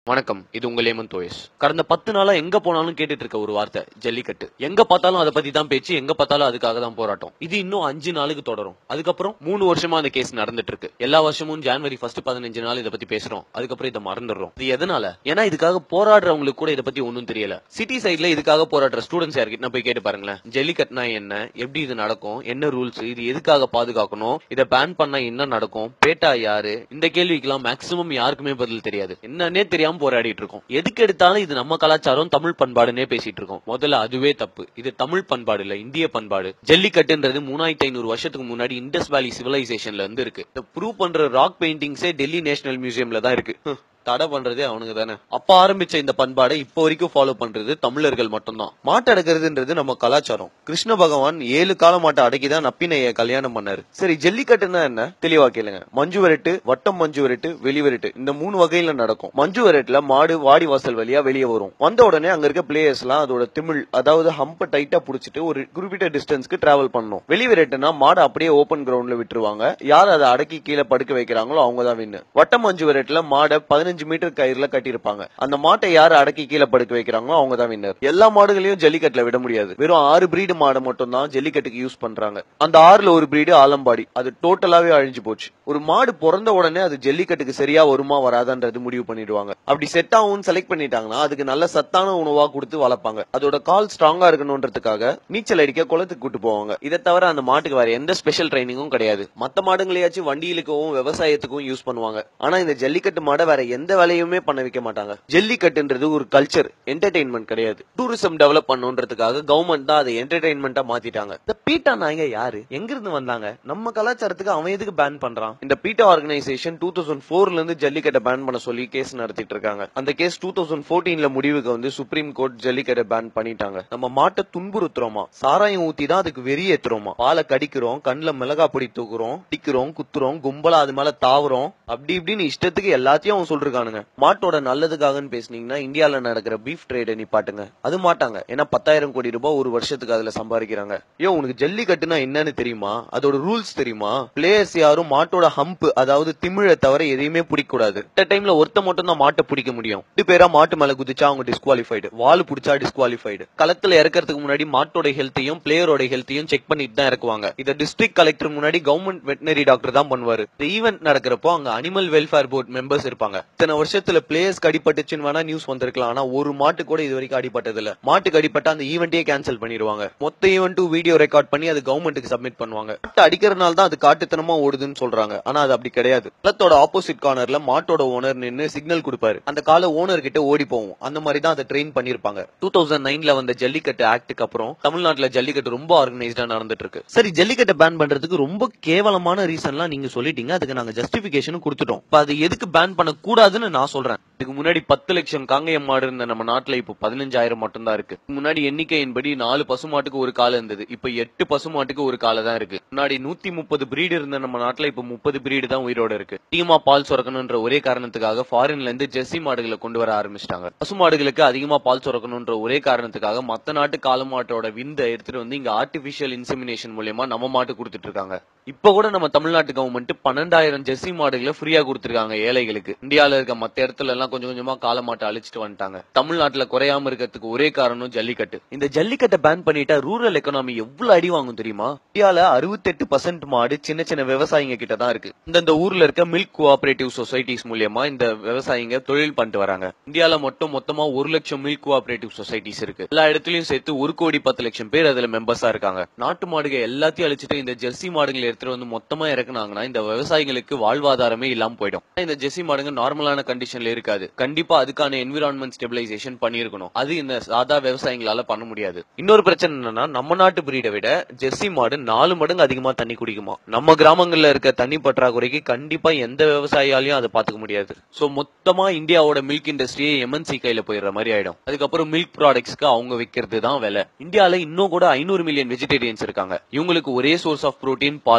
வணக்கம் இது உங்கள் ஏமன் தோயஸ் கடந்த பத்து நாளா எங்க போனாலும் கேட்டுட்டு இருக்க ஒரு வார்த்தை ஜல்லிக்கட்டு எங்க பார்த்தாலும் அதை பத்தி தான் பேச்சு எங்க பார்த்தாலும் அதுக்காக தான் போராட்டம் இது இன்னும் அஞ்சு நாளுக்கு தொடரும் அதுக்கப்புறம் மூணு வருஷமா அந்த கேஸ் நடந்துட்டு இருக்கு எல்லா வருஷமும் ஜான்வரி ஃபர்ஸ்ட் பதினஞ்சு நாள் இதை பத்தி பேசுறோம் அதுக்கப்புறம் இதை மறந்துடுறோம் இது எதனால ஏன்னா இதுக்காக போராடுறவங்களுக்கு கூட இதை பத்தி ஒன்றும் தெரியல சிட்டி சைட்ல இதுக்காக போராடுற ஸ்டூடெண்ட்ஸ் யாருக்கிட்ட போய் கேட்டு பாருங்களேன் ஜல்லிக்கட்டுனா என்ன எப்படி இது நடக்கும் என்ன ரூல்ஸ் இது எதுக்காக பாதுகாக்கணும் இதை பேன் பண்ணா என்ன நடக்கும் பேட்டா யாரு இந்த கேள்விக்கெல்லாம் மேக்சிமம் யாருக்குமே பதில் தெரியாது என்னன்னே தெரியாம போராடிட்டு இருக்கோம் எதுக்கு எடுத்தாலும் இது நம்ம கலாச்சாரம் தமிழ் பண்பாடுன்னே பேசிட்டு இருக்கோம் முதல்ல அதுவே தப்பு இது தமிழ் பண்பாடு இல்ல இந்திய பண்பாடு ஜல்லிக்கட்டுன்றது மூணாயிரத்தி ஐநூறு வருஷத்துக்கு முன்னாடி இண்டஸ் வேலி சிவிலைசேஷன்ல இருந்து இருக்கு இதை ப்ரூவ் பண்ற ராக் பெயிண்டிங்ஸே டெல்லி நேஷனல் மியூசியம்ல தான் இருக்கு ஹம். தடை பண்றதே அவனுங்க தானே அப்ப ஆரம்பிச்ச இந்த பண்பாடை இப்போ வரைக்கும் ஃபாலோ பண்றது தமிழர்கள் மட்டும்தான் மாட்டை அடக்கிறதுன்றது நம்ம கலாச்சாரம் கிருஷ்ண பகவான் ஏழு கால மாட்டை அடக்கிதான் நப்பினைய கல்யாணம் பண்ணாரு சரி ஜல்லிக்கட்டுன்னா என்ன தெளிவா கேளுங்க மஞ்சு விரட்டு வட்டம் மஞ்சு விரட்டு வெளி விரட்டு இந்த மூணு வகையில நடக்கும் மஞ்சு விரட்டுல மாடு வாடி வாசல் வழியா வெளியே வரும் வந்த உடனே அங்க இருக்க பிளேயர்ஸ் எல்லாம் அதோட திமிழ் அதாவது ஹம்ப டைட்டா புடிச்சிட்டு ஒரு குறிப்பிட்ட டிஸ்டன்ஸ்க்கு டிராவல் பண்ணணும் வெளி விரட்டுனா மாடு அப்படியே ஓபன் கிரவுண்ட்ல விட்டுருவாங்க யார் அதை அடக்கி கீழே படுக்க வைக்கிறாங்களோ அவங்க தான் வின்னு வட்டம் மஞ்சு விரட்டுல மாடை பதினஞ்சு மீட்டர் கயிறுல கட்டியிருப்பாங்க அந்த மாட்டை யார் அடக்கி கீழே படுக்க வைக்கிறாங்களோ அவங்க தான் வின்னர் எல்லா மாடுகளையும் ஜல்லிக்கட்டுல விட முடியாது வெறும் ஆறு பிரீடு மாடை மட்டும் தான் ஜல்லிக்கட்டுக்கு யூஸ் பண்றாங்க அந்த ஆறுல ஒரு பிரீடு ஆலம்பாடி அது டோட்டலாவே அழிஞ்சு போச்சு ஒரு மாடு பிறந்த உடனே அது ஜல்லிக்கட்டுக்கு சரியா வருமா வராதான்றது முடிவு பண்ணிடுவாங்க அப்படி செட் ஆகும் செலக்ட் பண்ணிட்டாங்கன்னா அதுக்கு நல்ல சத்தான உணவா கொடுத்து வளர்ப்பாங்க அதோட கால் ஸ்ட்ராங்கா இருக்கணும்ன்றதுக்காக நீச்சல் அடிக்க குளத்துக்கு கூட்டு போவாங்க இதை தவிர அந்த மாட்டுக்கு வேற எந்த ஸ்பெஷல் ட்ரைனிங்கும் கிடையாது மத்த மாடுங்களையாச்சும் வண்டியிலுக்கும் விவசாயத்துக்கும் யூஸ் பண்ணுவாங்க ஆனா இந்த ஜல்லிக்கட்டு மாடை வேற எந்த வேலையுமே பண்ண வைக்க மாட்டாங்க ஜல்லிக்கட்டுன்றது ஒரு கல்ச்சர் என்டர்டைன்மெண்ட் கிடையாது டூரிசம் டெவலப் பண்ணுன்றதுக்காக கவர்மெண்ட் தான் அதை என்டர்டைன்மெண்டா மாத்திட்டாங்க இந்த பீட்டா நாயங்க யாரு எங்க இருந்து வந்தாங்க நம்ம கலாச்சாரத்துக்கு அவன் எதுக்கு பேன் பண்றான் இந்த பீட்டா ஆர்கனைசேஷன் டூ தௌசண்ட் போர்ல இருந்து ஜல்லிக்கட்டை பேன் பண்ண சொல்லி கேஸ் நடத்திட்டு இருக்காங்க அந்த கேஸ் டூ தௌசண்ட் போர்டீன்ல முடிவுக்கு வந்து சுப்ரீம் கோர்ட் ஜல்லிக்கட்டை பேன் பண்ணிட்டாங்க நம்ம மாட்டை துன்புறுத்துறோமா சாராயம் ஊத்தி தான் அதுக்கு வெறியேத்துறோமா பாலை கடிக்கிறோம் கண்ணுல மிளகா பொடி தூக்குறோம் டிக்கிறோம் குத்துறோம் கும்பலா அது மேல தாவுறோம் அப்படி இப்படின்னு இஷ்டத்துக்கு எல்லாத்தையும் அவன் சொல்றானுங்க மாட்டோட நல்லதுக்காகன்னு பேசுனீங்கன்னா இந்தியால நடக்கிற பீஃப் ட்ரேட நிப்பாட்டுங்க அது மாட்டாங்க ஏன்னா பத்தாயிரம் கோடி ரூபாய் ஒரு வருஷத்துக்கு அதுல சம்பாதிக்கிறாங்க ஐயோ உனக்கு ஜல்லிக்கட்டுனா என்னன்னு தெரியுமா அதோட ரூல்ஸ் தெரியுமா பிளேயர்ஸ் யாரும் மாட்டோட ஹம்ப் அதாவது திமிழை தவிர எதையுமே பிடிக்க கூடாது இந்த டைம்ல ஒருத்த மட்டும் தான் மாட்டை பிடிக்க முடியும் ரெண்டு பேரா மாட்டு மேல குதிச்சா அவங்க டிஸ்குவாலிஃபைடு வால் பிடிச்சா டிஸ்குவாலிஃபைடு களத்துல இறக்கறதுக்கு முன்னாடி மாட்டோட ஹெல்த்தையும் பிளேயரோட ஹெல்த்தையும் செக் பண்ணிட்டு தான் இறக்குவாங்க இத டிஸ்ட்ரிக்ட் கலெக்டர் முன்னாடி கவர்மெண்ட் வெட்டினரி டாக்டர் தான் பண்ணுவாரு இந்த ஈவென்ட் நடக்கிறப்போ அங்க அனிமல் வெல்ஃபேர் போர்ட் மெம்பர்ஸ் இருப்பாங்க இத்தனை வருஷத்துல பிளேயர்ஸ் அடிபட்டுச்சுன்னு வேணா நியூஸ் வந்திருக்கலாம் ஆனா ஒரு மாட்டு கூட இது வரைக்கும் அடிபட்டது இல்ல மாட்டுக்கு அடிபட்டா அந்த ஈவெண்ட்டே கேன்சல் பண்ணிடுவாங்க மொத்த ஈவெண்ட்டும் வீடியோ ரெக்கார்ட் பண்ணி அது கவர்மெண்ட்டுக்கு சப்மிட் பண்ணுவாங்க மாட்டை அடிக்கிறதுனால தான் அது காட்டுத்தனமா ஓடுதுன்னு சொல்றாங்க ஆனா அது அப்படி கிடையாது களத்தோட ஆப்போசிட் கார்னர்ல மாட்டோட ஓனர் நின்னு சிக்னல் கொடுப்பாரு அந்த கால ஓனர் கிட்ட ஓடி போகும் அந்த மாதிரி தான் அதை ட்ரெயின் பண்ணிருப்பாங்க டூ தௌசண்ட் நைன்ல வந்த ஜல்லிக்கட்டு ஆக்டுக்கு அப்புறம் தமிழ்நாட்டுல ஜல்லிக்கட்டு ரொம்ப ஆர்கனைஸ்டா நடந்துட்டு இருக்கு சரி ஜல்லிக்கட்டை பேன் பண்றதுக்கு ரொம்ப கேவலமான ரீசன்லாம் நீங்க சொல்லிட்டீங்க அதுக்கு நாங்க ஜஸ்டிபிகேஷன் கொடுத்துட்டோம் இப்ப அது எதுக்கு பேன் பண்ண கூடாதுன்னு நான் சொல்றேன் இதுக்கு முன்னாடி பத்து லட்சம் காங்கேயம் மாடு இருந்த நம்ம நாட்டுல இப்போ பதினஞ்சாயிரம் மட்டும் தான் இருக்கு முன்னாடி எண்ணிக்கையின்படி நாலு பசுமாட்டுக்கு ஒரு கால இருந்தது இப்ப எட்டு பசுமாட்டுக்கு ஒரு கால தான் இருக்கு முன்னாடி நூத்தி முப்பது பிரீடு இருந்த நம்ம நாட்டுல இப்ப முப்பது பிரீடு தான் உயிரோட இருக்கு அதிகமா பால் சுரக்கணும்ன்ற ஒரே காரணத்துக்காக ஃபாரின்ல இருந்து ஜெர்சி மாடுகளை கொண்டு வர ஆரம்பிச்சிட்டாங்க பசுமாடுகளுக்கு அதிகமா பால் சுரக்கணும்ன்ற ஒரே காரணத்துக்காக மத்த நாட்டு கால மாட்டோட விந்தை எடுத்துட்டு வந்து இங்க ஆர்டிபிஷியல் இன்செமினேஷன் மூலியமா நம்ம மாட்டு கொடுத்துட்டு இருக்காங்க இப்ப கூட நம்ம தமிழ்நாட்டு கவர்மெண்ட் பன்னெண்டாயிரம் ஜெர்சி மாடுகளை ஃப்ரீயா கொடுத்திருக்காங்க ஏழைகளுக்கு இந்தியால இருக்க மத்த இடத்துல எல்லாம் கொஞ்சம் கொஞ்சமா கால மாட்டை அழிச்சிட்டு வந்துட்டாங்க தமிழ்நாட்டுல குறையாம இருக்கிறதுக்கு ஒரே காரணம் ஜல்லிக்கட்டு இந்த ஜல்லிக்கட்டை பேன் பண்ணிட்டா ரூரல் எக்கனாமி எவ்வளவு அடி வாங்கும் தெரியுமா இந்தியால அறுபத்தெட்டு பர்சன்ட் மாடு சின்ன சின்ன விவசாயிங்க கிட்ட தான் இருக்கு இந்தந்த ஊர்ல இருக்க மில்க் கோஆபரேட்டிவ் சொசைட்டிஸ் மூலியமா இந்த விவசாயிங்க தொழில் பண்ணிட்டு வராங்க இந்தியால மட்டும் மொத்தமா ஒரு லட்சம் மில்க் கோஆபரேட்டிவ் சொசைட்டிஸ் இருக்கு எல்லா இடத்துலயும் சேர்த்து ஒரு கோடி பத்து லட்சம் பேர் அதுல மெம்பர்ஸா இருக்காங்க நாட்டு மாடுகள் எல்லாத்தையும் அழிச்சிட்டு இந்த ஜெர்சி மாடுகளை எடுத்துட்டு வந்து மொத்தமா இறக்குனாங்கன்னா இந்த விவசாயிகளுக்கு வாழ்வாதாரமே இல்லாம போயிடும் ஆனா இந்த ஜெர்சி மாடுங்க நார்மலான கண்டிஷன்ல இருக்காது கண்டிப்பா அதுக்கான என்விரான்மெண்ட் ஸ்டெபிலைசேஷன் பண்ணிருக்கணும் அது இந்த சாதா விவசாயிகளால பண்ண முடியாது இன்னொரு பிரச்சனை என்னன்னா நம்ம நாட்டு பிரீடை விட ஜெர்சி மாடு நாலு மடங்கு அதிகமா தண்ணி குடிக்குமா நம்ம கிராமங்கள்ல இருக்க தண்ணி பற்றாக்குறைக்கு கண்டிப்பா எந்த விவசாயியாலையும் அதை பாத்துக்க முடியாது சோ மொத்தமா இந்தியாவோட மில்க் இண்டஸ்ட்ரியே எம்என்சி கையில போயிடுற மாதிரி ஆயிடும் அதுக்கப்புறம் மில்க் ப்ராடக்ட்ஸ்க்கு அவங்க விக்கிறது தான் விலை இந்தியால இன்னும் கூட ஐநூறு மில்லியன் வெஜிடேரியன்ஸ் இருக்காங்க இவங்களுக்கு ஒரே சோர்ஸ் ஆஃப் புரோட்டீன் பால் தான்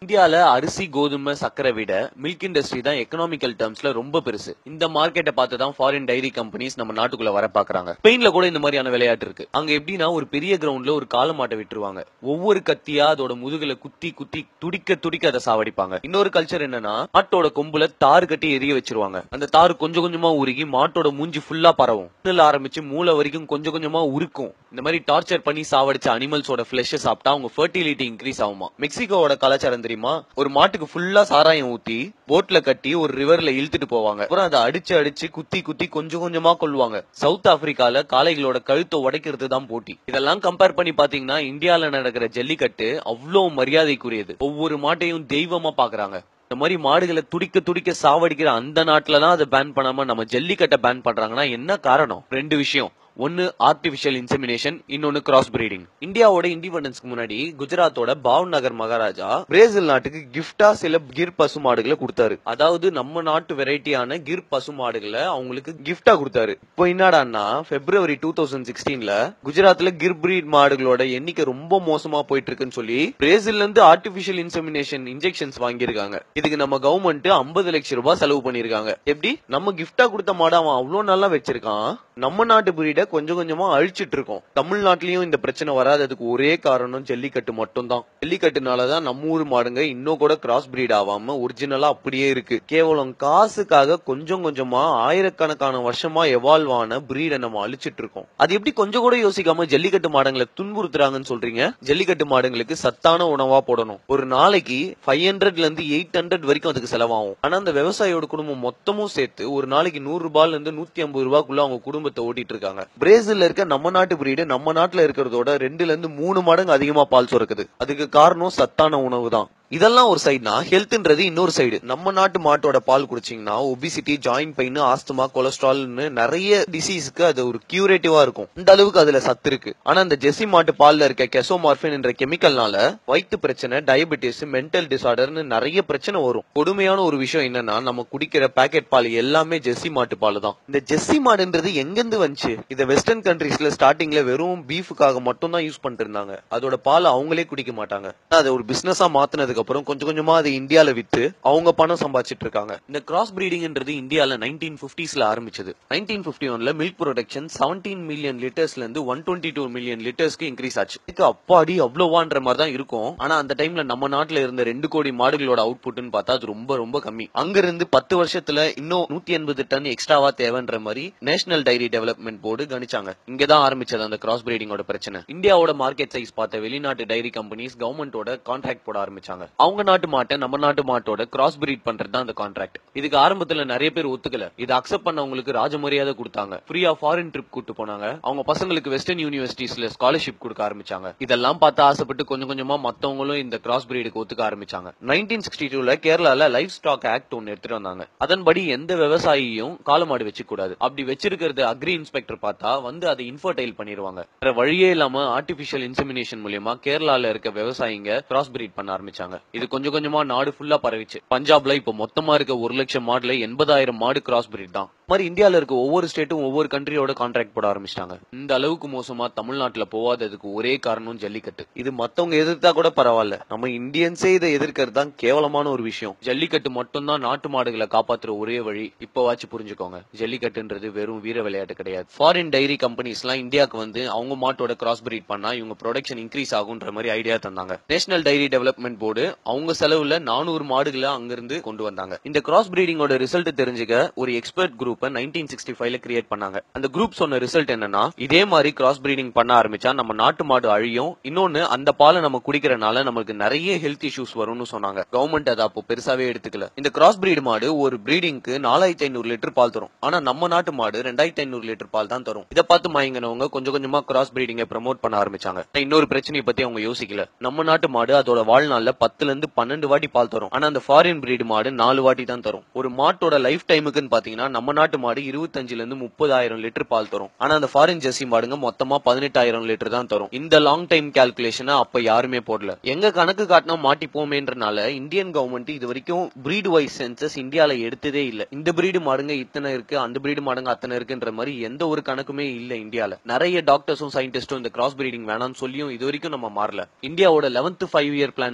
இந்தியால அரிசி கோதுமை சக்கரை விட மில்க் இண்டஸ்ட்ரி தான் எக்கனாமிக்கல் டேர்ம்ஸ்ல ரொம்ப பெருசு இந்த மார்க்கெட்டை பார்த்து தான் ஃபாரின் டைரி கம்பெனிஸ் நம்ம நாட்டுக்குள்ள வர பாக்குறாங்க ஸ்பெயின்ல கூட இந்த மாதிரியான விளையாட்டு இருக்கு அங்க எப்படின்னா ஒரு பெரிய கிரவுண்ட்ல ஒரு கால மாட்டை விட்டுருவாங்க ஒவ்வொரு கத்தியா அதோட முதுகுல குத்தி குத்தி துடிக்க துடிக்க அதை சாவடிப்பாங்க இன்னொரு கல்ச்சர் என்னன்னா மாட்டோட கொம்புல தாறு கட்டி எரிய வச்சிருவாங்க அந்த தாறு கொஞ்சம் கொஞ்சமா உருகி மாட்டோட மூஞ்சி ஃபுல்லா பரவும் கண்ணுல ஆரம்பிச்சு மூளை வரைக்கும் கொஞ்சம் கொஞ்சமா உருக்கும் இந்த மாதிரி டார்ச்சர் பண்ணி சாவடிச்ச அனிமல்ஸோட ஃபிளஷ் சாப்பிட்டா அவங்க ஃபர்டிலிட்டி இன்க்ரீஸ் ஆகுமா மெக்சிகோவோட கலாச்சாரம் தெரியுமா ஒரு மாட்டுக்கு ஃபுல்லா சாராயம் ஊத்தி போட்ல கட்டி ஒரு ரிவர்ல இழுத்துட்டு போவாங்க அப்புறம் அதை அடிச்சு அடிச்சு குத்தி குத்தி கொஞ்சம் கொஞ்சமா கொள்வாங்க சவுத் ஆப்பிரிக்கால காளைகளோட கழுத்தை உடைக்கிறது தான் போட்டி இதெல்லாம் கம்பேர் பண்ணி பாத்தீங்கன்னா இந்தியால நடக்கிற ஜல்லிக்கட்டு அவ்வளவு மரியாதைக்குரியது ஒவ்வொரு மாட்டையும் தெய்வமா பாக்குறாங்க இந்த மாதிரி மாடுகளை துடிக்க துடிக்க சாவடிக்கிற அந்த நாட்டுல தான் அதை பேன் பண்ணாம நம்ம ஜல்லிக்கட்டை பேன் பண்றாங்கன்னா என்ன காரணம் ரெண்டு விஷயம் ஒன்னு ஆர்டிபிஷியல் இன்செமினேஷன் இன்னொன்னு கிராஸ் பிரீடிங் இந்தியாவோட இண்டிபெண்டன்ஸ்க்கு முன்னாடி குஜராத்தோட பாவ் நகர் மகாராஜா பிரேசில் நாட்டுக்கு கிஃப்டா சில கிர் பசு மாடுகளை கொடுத்தாரு அதாவது நம்ம நாட்டு வெரைட்டியான கிர் பசு மாடுகளை அவங்களுக்கு கிஃப்டா கொடுத்தாரு இப்போ என்னடான்னா பிப்ரவரி டூ தௌசண்ட் சிக்ஸ்டீன்ல குஜராத்ல கிர் பிரீட் மாடுகளோட எண்ணிக்கை ரொம்ப மோசமா போயிட்டு இருக்குன்னு சொல்லி பிரேசில்ல இருந்து ஆர்டிபிஷியல் இன்செமினேஷன் இன்ஜெக்ஷன்ஸ் வாங்கியிருக்காங்க இதுக்கு நம்ம கவர்மெண்ட் ஐம்பது லட்சம் ரூபாய் செலவு பண்ணிருக்காங்க எப்படி நம்ம கிஃப்டா கொடுத்த மாடு அவன் அவ்வளவு நல்லா வச்சிருக்கான் நம்ம நாட்டு பிரீட கொஞ்சம் கொஞ்சமா அழிச்சிட்டு இருக்கோம் தமிழ்நாட்டிலயும் இந்த பிரச்சனை வராததுக்கு ஒரே காரணம் ஜல்லிக்கட்டு மட்டும்தான் ஜல்லிக்கட்டுனாலதான் நம்ம ஊர் மாடுங்க இன்னும் கூட கிராஸ் பிரீட் ஆகாம ஒரிஜினலா அப்படியே இருக்கு கேவலம் காசுக்காக கொஞ்சம் கொஞ்சமா ஆயிரக்கணக்கான வருஷமா எவால்வ் ஆன பிரீடை நம்ம அழிச்சிட்டு இருக்கோம் அது எப்படி கொஞ்சம் கூட யோசிக்காம ஜல்லிக்கட்டு மாடுங்களை துன்புறுத்துறாங்கன்னு சொல்றீங்க ஜல்லிக்கட்டு மாடுங்களுக்கு சத்தான உணவா போடணும் ஒரு நாளைக்கு ஃபைவ் ஹண்ட்ரட்ல இருந்து எயிட் ஹண்ட்ரட் வரைக்கும் அதுக்கு செலவாகும் ஆனா அந்த விவசாயியோட குடும்பம் மொத்தமும் சேர்த்து ஒரு நாளைக்கு நூறு ரூபாயில இருந்து நூத்தி ஐம்பது ரூபாய்க்குள்ள அவங்க குடும்பத்தை ஓட்டிட்டு இருக்காங்க பிரேசில்ல இருக்க நம்ம நாட்டு பிரீடு நம்ம நாட்டுல இருக்கிறதோட ரெண்டுல இருந்து மூணு மடங்கு அதிகமா பால் சுரக்குது அதுக்கு காரணம் சத்தான உணவு தான் இதெல்லாம் ஒரு சைடுனா ஹெல்த்ன்றது இன்னொரு சைடு நம்ம நாட்டு மாட்டோட பால் குடிச்சீங்கன்னா ஒபிசிட்டி ஜாயிண்ட் பெயின் ஆஸ்துமா கொலஸ்ட்ரால்னு நிறைய டிசீஸ்க்கு அது ஒரு கியூரேட்டிவா இருக்கும் இந்த அளவுக்கு அதுல சத்து இருக்கு ஆனா இந்த ஜெர்சி மாட்டு பால்ல இருக்க கெசோமார்பின் என்ற கெமிக்கல்னால வயிற்று பிரச்சனை டயபெட்டிஸ் மென்டல் டிசார்டர்னு நிறைய பிரச்சனை வரும் கொடுமையான ஒரு விஷயம் என்னன்னா நம்ம குடிக்கிற பாக்கெட் பால் எல்லாமே ஜெர்சி மாட்டு பால் தான் இந்த ஜெர்சி மாடுன்றது எங்கிருந்து வந்துச்சு இத வெஸ்டர்ன் கண்ட்ரீஸ்ல ஸ்டார்டிங்ல வெறும் பீஃபுக்காக மட்டும் தான் யூஸ் பண்ணிட்டு இருந்தாங்க அதோட பால் அவங்களே குடிக்க மாட்டாங்க அதை ஒரு பிசினஸா மாத்தினதுக்கு அப்புறம் கொஞ்சம் கொஞ்சமா அது இந்தியால வித்து அவங்க பணம் சம்பாதிச்சிட்டு இருக்காங்க இந்த கிராஸ் பிரீடிங்ன்றது இந்தியால நைன்டீன் பிப்டிஸ்ல ஆரம்பிச்சது நைன்டீன் பிப்டி ஒன்ல மில்க் ப்ரொடக்ஷன் செவன்டீன் மில்லியன் லிட்டர்ஸ்ல இருந்து ஒன் டுவெண்ட்டி டூ மில்லியன் லிட்டர்ஸ்க்கு இன்க்ரீஸ் ஆச்சு இதுக்கு அப்பாடி அவ்வளவான்ற மாதிரி தான் இருக்கும் ஆனா அந்த டைம்ல நம்ம நாட்டுல இருந்த ரெண்டு கோடி மாடுகளோட அவுட்புட்னு பார்த்தா அது ரொம்ப ரொம்ப கம்மி அங்க இருந்து பத்து வருஷத்துல இன்னும் நூத்தி எண்பது டன் எக்ஸ்ட்ராவா தேவைன்ற மாதிரி நேஷனல் டைரி டெவலப்மெண்ட் போர்டு கணிச்சாங்க இங்கதான் ஆரம்பிச்சது அந்த கிராஸ் பிரீடிங்கோட பிரச்சனை இந்தியாவோட மார்க்கெட் சைஸ் பார்த்த வெளிநாட்டு டைரி கம்பெனிஸ் கவர்மெண்டோட கான்ட்ராக்ட் போட ஆரம்பிச்சாங்க அவங்க நாட்டு மாட்டை நம்ம நாட்டு மாட்டோட கிராஸ் பிரீட் பண்றது தான் அந்த கான்ட்ராக்ட் இதுக்கு ஆரம்பத்துல நிறைய பேர் ஒத்துக்கல இது அக்செப்ட் பண்ணவங்களுக்கு ராஜமரியாதை கொடுத்தாங்க ஃப்ரீயா ஃபாரின் ட்ரிப் கூட்டு போனாங்க அவங்க பசங்களுக்கு வெஸ்டர்ன் யூனிவர்சிட்டிஸ்ல ஸ்காலர்ஷிப் கொடுக்க ஆரம்பிச்சாங்க இதெல்லாம் பார்த்து ஆசைப்பட்டு கொஞ்சம் கொஞ்சமா மத்தவங்களும் இந்த கிராஸ் பிரீடுக்கு ஒத்துக்க ஆரம்பிச்சாங்க நைன்டீன் சிக்ஸ்டி டூல கேரளால லைஃப் ஸ்டாக் ஆக்ட் ஒன்னு எடுத்துட்டு வந்தாங்க அதன்படி எந்த விவசாயியும் காலமாடு வச்சு கூடாது அப்படி வச்சிருக்கிறது அக்ரி இன்ஸ்பெக்டர் பார்த்தா வந்து அதை இன்ஃபர்டைல் பண்ணிருவாங்க வேற வழியே இல்லாம ஆர்டிபிஷியல் இன்செமினேஷன் மூலியமா கேரளால இருக்க விவசாயிங்க கிராஸ் பிரீட் பண்ண ஆரம்பிச்சாங்க இது கொஞ்சம் கொஞ்சமா நாடு ஃபுல்லா பரவிச்சு பஞ்சாப்ல இப்ப மொத்தமா இருக்க ஒரு லட்சம் மாடுல எண்பதாயிரம் மாடு கிராஸ் பிரீட் தான் இந்த மாதிரி இந்தியால இருக்க ஒவ்வொரு ஸ்டேட்டும் ஒவ்வொரு கண்ட்ரியோட கான்ட்ராக்ட் போட ஆரம்பிச்சிட்டாங்க இந்த அளவுக்கு மோசமா தமிழ்நாட்டுல போகாததுக்கு ஒரே காரணம் ஜல்லிக்கட்டு இது மத்தவங்க எதிர்த்தா கூட பரவாயில்ல நம்ம இந்தியன்ஸே இதை எதிர்க்கிறது தான் கேவலமான ஒரு விஷயம் ஜல்லிக்கட்டு மட்டும்தான் நாட்டு மாடுகளை காப்பாத்துற ஒரே வழி இப்பவாச்சும் புரிஞ்சுக்கோங்க ஜல்லிக்கட்டுன்றது வெறும் வீர விளையாட்டு கிடையாது ஃபாரின் டைரி கம்பெனிஸ் எல்லாம் இந்தியாவுக்கு வந்து அவங்க மாட்டோட கிராஸ் பிரீட் பண்ணா இவங்க ப்ரொடக்ஷன் இன்க்ரீஸ் ஆகுன்ற மாதிரி ஐடியா தந்தாங்க நேஷனல் டைரி டெவலப்மெண்ட் போர்டு அவங்க செலவுல நானூறு மாடுகளை அங்கிருந்து கொண்டு வந்தாங்க இந்த கிராஸ் பிரீடிங்கோட ரிசல்ட் தெரிஞ்சுக்க ஒரு எக்ஸ்பர்ட் குரூப் நைன்டீன் சிக்ஸ்டி ஃபைவ்ல கிரியேட் பண்ணாங்க அந்த குரூப் சொன்ன ரிசல்ட் என்னன்னா இதே மாதிரி கிராஸ் பிரீடிங் பண்ண ஆரம்பிச்சா நம்ம நாட்டு மாடு அழியும் இன்னொன்னு அந்த பாலை நம்ம குடிக்கிறனால நமக்கு நிறைய ஹெல்த் இஷ்யூஸ் வரும்னு சொன்னாங்க கவர்மெண்ட் அதை அப்போ பெருசாவே எடுத்துக்கல இந்த கிராஸ் பிரீட் மாடு ஒரு பிரீடிங்க்கு நாலாயிரத்தி ஐநூறு லிட்டர் பால் தரும் ஆனா நம்ம நாட்டு மாடு ரெண்டாயிரத்தி ஐநூறு லிட்டர் பால் தான் தரும் இதை பார்த்து மயங்கினவங்க கொஞ்சம் கொஞ்சமா கிராஸ் பிரீடிங்கை ப்ரமோட் பண்ண ஆரம்பிச்சாங்க ஆனா இன்னொரு பிரச்சனையை பத்தி அவங்க யோசிக்கல நம்ம நாட்டு மாடு அதோட வாழ்நாள்ல பத்துல இருந்து பன்னெண்டு வாட்டி பால் தரும் ஆனா அந்த ஃபாரின் பிரீடு மாடு நாலு வாட்டி தான் தரும் ஒரு மாட்டோட லைஃப் டைமுக்குன்னு பாத்தீங்கன்னா நம்ம நாட்டு மாடு இருபத்தஞ்சுல இருந்து முப்பதாயிரம் லிட்டர் பால் தரும் ஆனா அந்த ஃபாரின் ஜெர்சி மாடுங்க மொத்தமா பதினெட்டாயிரம் லிட்டர் தான் தரும் இந்த லாங் டைம் கால்குலேஷனை அப்ப யாருமே போடல எங்க கணக்கு காட்டினா மாட்டிப்போமேன்றனால இந்தியன் கவர்மெண்ட் இது வரைக்கும் பிரீடு வைஸ் சென்சஸ் இந்தியால எடுத்ததே இல்ல இந்த பிரீடு மாடுங்க இத்தனை இருக்கு அந்த பிரீடு மாடுங்க அத்தனை இருக்குன்ற மாதிரி எந்த ஒரு கணக்குமே இல்ல இந்தியால நிறைய டாக்டர்ஸும் சயின்டிஸ்டும் இந்த கிராஸ் பிரீடிங் வேணாம்னு சொல்லியும் இது வரைக்கும் நம்ம மாறல இந்தியாவோட லெவன்த் ஃபைவ் இயர் பிளான்ல கூட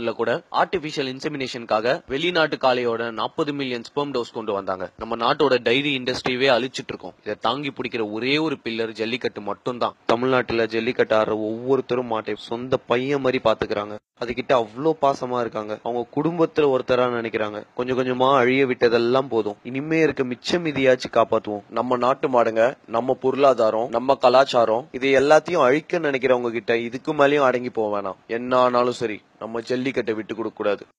ஆர்டிபிஷியல் இன்செமினேஷனுக்காக வெளிநாட்டு காளையோட நாற்பது மில்லியன் ஸ்பெர்ம் டோஸ் கொண்டு வந்தாங்க நம்ம நாட்டோட டைரி இண்டஸ்ட்ரியவே அழிச்சிட்டு இருக்கோம் இதை தாங்கி பிடிக்கிற ஒரே ஒரு பில்லர் ஜல்லிக்கட்டு மட்டும்தான் தமிழ்நாட்டுல ஜல்லிக்கட்டு ஆடுற ஒவ்வொருத்தரும் மாட்டை சொந்த பையன் மாதிரி பாத்துக்கிறாங்க அதுகிட்ட அவ்வளோ பாசமா இருக்காங்க அவங்க குடும்பத்துல ஒருத்தரா நினைக்கிறாங்க கொஞ்சம் கொஞ்சமா அழிய விட்டதெல்லாம் போதும் இனிமே இருக்க மிச்சம் மீதியாச்சும் காப்பாத்துவோம் நம்ம நாட்டு மாடுங்க நம்ம பொருளாதாரம் நம்ம கலாச்சாரம் இது எல்லாத்தையும் அழிக்க நினைக்கிறவங்க கிட்ட இதுக்கு மேலயும் அடங்கி போக வேணாம் என்ன ஆனாலும் சரி நம்ம ஜல்லிக்கட்டை விட்டு கொடுக்க கூடாது